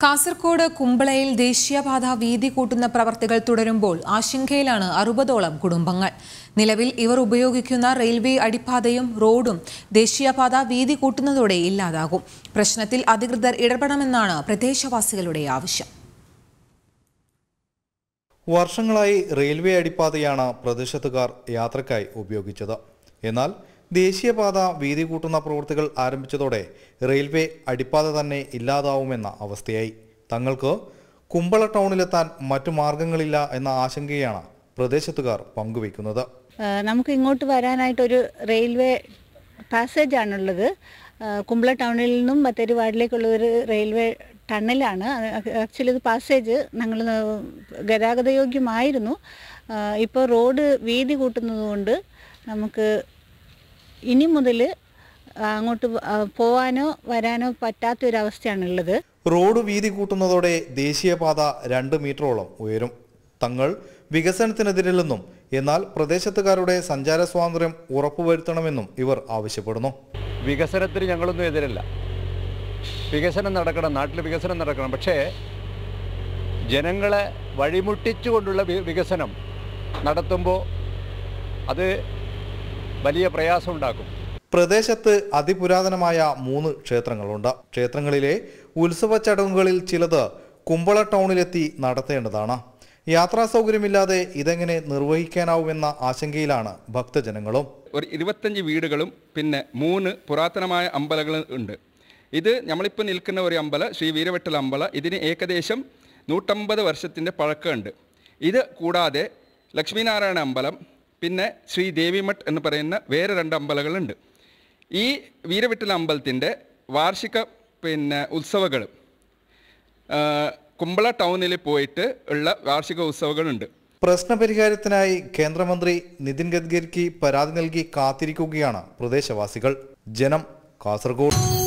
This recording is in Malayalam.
കാസർകോട് കുമ്പളയിൽ ദേശീയപാത വീതി കൂട്ടുന്ന പ്രവർത്തികൾ തുടരുമ്പോൾ ആശങ്കയിലാണ് അറുപതോളം കുടുംബങ്ങൾ നിലവിൽ ഇവർ ഉപയോഗിക്കുന്ന റെയിൽവേ അടിപ്പാതയും റോഡും ദേശീയപാത വീതി കൂട്ടുന്നതോടെ ഇല്ലാതാകും പ്രശ്നത്തിൽ അധികൃതർ ഇടപെടണമെന്നാണ് പ്രദേശവാസികളുടെ ആവശ്യം വർഷങ്ങളായി റെയിൽവേ അടിപ്പാതയാണ് പ്രദേശത്തുകാർ യാത്രക്കായി ഉപയോഗിച്ചത് എന്നാൽ ദേശീയപാത വീതി കൂട്ടുന്ന പ്രവൃത്തികൾ ആരംഭിച്ചതോടെ റെയിൽവേ അടിപ്പാത തന്നെ ഇല്ലാതാവുമെന്ന അവസ്ഥയായി തങ്ങൾക്ക് കുമ്പള ടൗണിലെത്താൻ മറ്റു മാർഗങ്ങളില്ല എന്ന ആശങ്കയാണ് പ്രദേശത്തുകാർ പങ്കുവയ്ക്കുന്നത് ആ, നമുക്ക് ഇങ്ങോട്ട് വരാനായിട്ടൊരു റെയിൽവേ പാസേജ് ആണുള്ളത് ആ, കുമ്പള ടൗണിൽ നിന്നും ബത്തേരി വാർഡിലേക്കുള്ള ഒരു റെയിൽവേ ടണലാണ് ആക്ച്വലി ഇത് പാസേജ് ഞങ്ങൾ ഗതാഗതയോഗ്യമായിരുന്നു ഇപ്പോൾ റോഡ് വീതി കൂട്ടുന്നത് കൊണ്ട് നമുക്ക് ഇനി മുതൽ അങ്ങോട്ട് വ- ആ, പോവാനോ വരാനോ പറ്റാത്തൊരവസ്ഥയാണുള്ളത് റോഡ് വീതി കൂട്ടുന്നതോടെ ദേശീയപാത രണ്ട് മീറ്ററോളം ഉയരും തങ്ങൾ വികസനത്തിനെതിരല്ലെന്നും എന്നാൽ പ്രദേശത്തുകാരുടെ സഞ്ചാര സ്വാതന്ത്ര്യം ഉറപ്പുവരുത്തണമെന്നും ഇവർ ആവശ്യപ്പെടുന്നു വികസനത്തിന് ഞങ്ങളൊന്നും എതിരല്ല വികസനം നടക്കണം നാട്ടിൽ വികസനം നടക്കണം പക്ഷേ ജനങ്ങളെ വഴിമുട്ടിച്ചുകൊണ്ടുള്ള വി- വികസനം നടത്തുമ്പോൾ അത് വലിയ പ്രയാസമുണ്ടാക്കും പ്രദേശത്ത് അതിപുരാതനമായ മൂന്ന് ക്ഷേത്രങ്ങളുണ്ട് ക്ഷേത്രങ്ങളിലെ ഉത്സവ ചടങ്ങുകളിൽ ചിലത് കുമ്പള ടൗണിലെത്തി നടത്തേണ്ടതാണ് യാത്രാ സൗകര്യമില്ലാതെ ഇതെങ്ങനെ നിർവഹിക്കാനാവുമെന്ന ആശങ്കയിലാണ് ഭക്തജനങ്ങളും ഒരു ഇരുപത്തഞ്ച് വീടുകളും പിന്നെ മൂന്ന് പുരാതനമായ അമ്പലങ്ങളും ഉണ്ട് ഇത് നമ്മളിപ്പോൾ നിൽക്കുന്ന ഒരു അമ്പല ശ്രീ വീരവെട്ടൽ അമ്പല ഇതിന് ഏകദേശം നൂറ്റമ്പത് വർഷത്തിൻ്റെ പഴക്കമുണ്ട് ഇത് കൂടാതെ ലക്ഷ്മീനാരായണ അമ്പലം പിന്നെ ശ്രീ ദേവിമഠ് എന്ന് പറയുന്ന വേറെ രണ്ട് അമ്പലങ്ങളുണ്ട് ഈ വീരവിട്ടൽ അമ്പലത്തിൻ്റെ വാർഷിക പിന്നെ ഉത്സവങ്ങൾ കുമ്പള ടൗണിൽ പോയിട്ട് ഉള്ള വാർഷിക ഉത്സവങ്ങളുണ്ട് പ്രശ്നപരിഹാരത്തിനായി കേന്ദ്രമന്ത്രി നിതിൻ ഗഡ്കരിക്ക് പരാതി നൽകി കാത്തിരിക്കുകയാണ് പ്രദേശവാസികൾ ജനം കാസർഗോഡ്